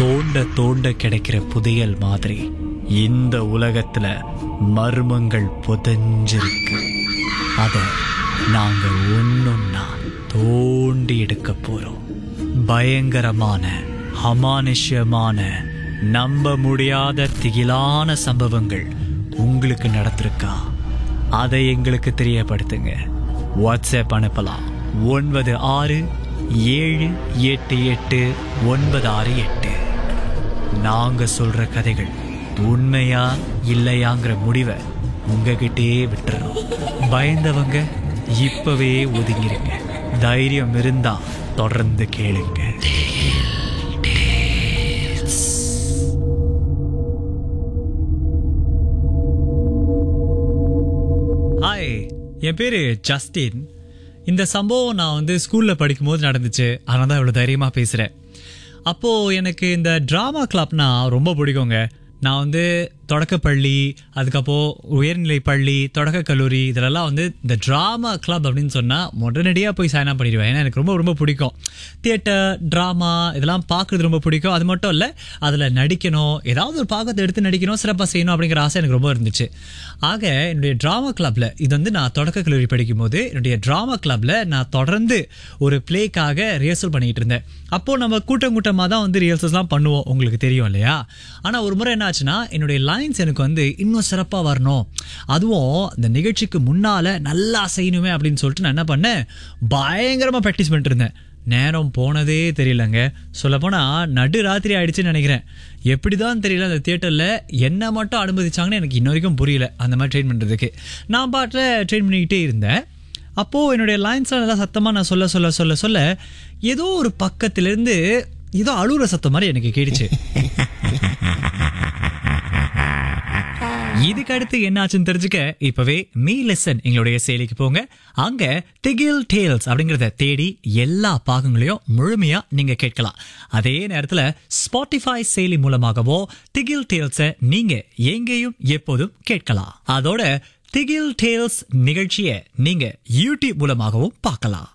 தோண்ட தோண்ட கிடைக்கிற புதையல் மாதிரி இந்த உலகத்துல மர்மங்கள் புதைஞ்சிருக்கு அத நாங்க ஒன்னொன்னா தோண்டி எடுக்க போறோம் பயங்கரமான அமானுஷ்யமான நம்ப முடியாத திகிலான சம்பவங்கள் உங்களுக்கு நடந்திருக்கா அதை எங்களுக்கு தெரியப்படுத்துங்க வாட்ஸ்அப் அனுப்பலாம் ஒன்பது ஆறு ஏழு எட்டு எட்டு ஒன்பது ஆறு எட்டு நாங்க சொல்ற கதைகள் உண்மையா இல்லையாங்கிற முடிவை உங்ககிட்டே விட்டுறோம் பயந்தவங்க இப்பவே ஒதுங்கிருங்க தைரியம் இருந்தா தொடர்ந்து கேளுங்க ஹாய் என் பேர் ஜஸ்டின் இந்த சம்பவம் நான் வந்து ஸ்கூலில் படிக்கும்போது நடந்துச்சு அதனால தான் இவ்வளோ தைரியமாக பேசுகிறேன் அப்போது எனக்கு இந்த ட்ராமா கிளப்னா ரொம்ப பிடிக்குங்க நான் வந்து தொடக்கப்பள்ளி அதுக்கப்புறம் உயர்நிலை பள்ளி தொடக்க கல்லூரி இதிலெல்லாம் வந்து இந்த ட்ராமா கிளப் அப்படின்னு சொன்னால் உடனடியாக போய் சைன் அப் பண்ணிடுவேன் ஏன்னா எனக்கு ரொம்ப ரொம்ப பிடிக்கும் தியேட்டர் ட்ராமா இதெல்லாம் பார்க்குறது ரொம்ப பிடிக்கும் அது மட்டும் இல்லை அதில் நடிக்கணும் ஏதாவது ஒரு பாகத்தை எடுத்து நடிக்கணும் சிறப்பாக செய்யணும் அப்படிங்கிற ஆசை எனக்கு ரொம்ப இருந்துச்சு ஆக என்னுடைய ட்ராமா கிளப்பில் இது வந்து நான் தொடக்க கல்லூரி படிக்கும்போது என்னுடைய ட்ராமா கிளப்பில் நான் தொடர்ந்து ஒரு ப்ளேக்காக ரிஹர்சல் பண்ணிகிட்டு இருந்தேன் அப்போது நம்ம கூட்டம் கூட்டமாக தான் வந்து ரிஹர்சல்ஸ்லாம் பண்ணுவோம் உங்களுக்கு தெரியும் இல்லையா ஆனால் ஒரு முறை என்ன ஆச்சுன்னா என்னுடைய லைன்ஸ் எனக்கு வந்து இன்னும் சிறப்பாக வரணும் அதுவும் இந்த நிகழ்ச்சிக்கு முன்னால் நல்லா செய்யணுமே அப்படின்னு சொல்லிட்டு நான் என்ன பண்ணேன் பயங்கரமாக ப்ராக்டிஸ் பண்ணிட்டு இருந்தேன் நேரம் போனதே தெரியலங்க சொல்லப்போனால் நடு ராத்திரி ஆயிடுச்சுன்னு நினைக்கிறேன் எப்படி தான் தெரியல அந்த தியேட்டரில் என்ன மட்டும் அனுமதிச்சாங்கன்னு எனக்கு இன்ன வரைக்கும் புரியல அந்த மாதிரி ட்ரெயின் பண்ணுறதுக்கு நான் பாட்டில் ட்ரெயின் பண்ணிக்கிட்டே இருந்தேன் அப்போது என்னுடைய லைன்ஸ்லாம் நல்லா சத்தமாக நான் சொல்ல சொல்ல சொல்ல சொல்ல ஏதோ ஒரு பக்கத்துலேருந்து ஏதோ அழுகுற சத்தம் மாதிரி எனக்கு கேட்டுச்சு இதுக்கு அடுத்து என்னாச்சுன்னு தெரிஞ்சுக்க இப்பவே மீ லெசன் எங்களுடைய செயலிக்கு போங்க அங்க திகில் டேல்ஸ் அப்படிங்கறத தேடி எல்லா பாகங்களையும் முழுமையா நீங்க கேட்கலாம் அதே நேரத்துல ஸ்பாட்டிஃபை செயலி மூலமாகவோ திகில் டேல்ஸ நீங்க எங்கேயும் எப்போதும் கேட்கலாம் அதோட திகில் டேல்ஸ் நிகழ்ச்சியை நீங்க யூடியூப் மூலமாகவும் பார்க்கலாம்